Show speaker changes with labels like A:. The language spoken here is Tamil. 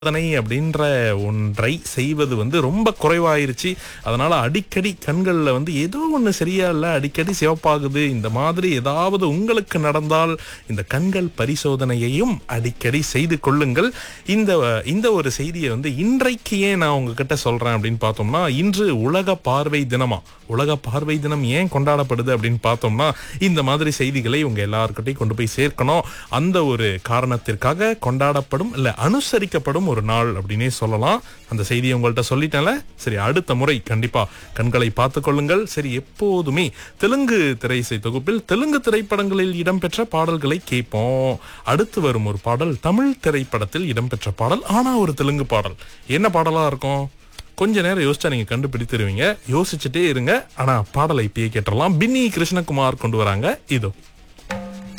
A: பரிசோதனை அப்படின்ற ஒன்றை செய்வது வந்து ரொம்ப குறைவாயிருச்சு அதனால அடிக்கடி கண்கள்ல வந்து ஏதோ ஒண்ணு சரியா இல்ல அடிக்கடி சிவப்பாகுது இந்த மாதிரி ஏதாவது உங்களுக்கு நடந்தால் இந்த கண்கள் பரிசோதனையையும் அடிக்கடி செய்து கொள்ளுங்கள் இந்த இந்த ஒரு செய்தியை வந்து இன்றைக்கு ஏன் நான் உங்ககிட்ட சொல்றேன் அப்படின்னு பார்த்தோம்னா இன்று உலக பார்வை தினமா உலக பார்வை தினம் ஏன் கொண்டாடப்படுது அப்படின்னு பார்த்தோம்னா இந்த மாதிரி செய்திகளை உங்க எல்லாருக்கிட்டையும் கொண்டு போய் சேர்க்கணும் அந்த ஒரு காரணத்திற்காக கொண்டாடப்படும் இல்ல அனுசரிக்கப்படும் ஒரு நாள் அப்படின்னே சொல்லலாம் அந்த செய்தியை உங்கள்கிட்ட சொல்லிட்டேன்ல சரி அடுத்த முறை கண்டிப்பா கண்களை பார்த்துக் கொள்ளுங்கள் சரி எப்போதுமே தெலுங்கு திரைசை தொகுப்பில் தெலுங்கு திரைப்படங்களில் இடம்பெற்ற பாடல்களை கேட்போம் அடுத்து வரும் ஒரு பாடல் தமிழ் திரைப்படத்தில் இடம்பெற்ற பாடல் ஆனா ஒரு தெலுங்கு பாடல் என்ன பாடலா இருக்கும் கொஞ்ச நேரம் யோசிச்சா நீங்க கண்டுபிடித்திருவீங்க யோசிச்சுட்டே இருங்க ஆனா பாடலை இப்பயே கேட்டுறலாம் பின்னி கிருஷ்ணகுமார் கொண்டு வராங்க இதோ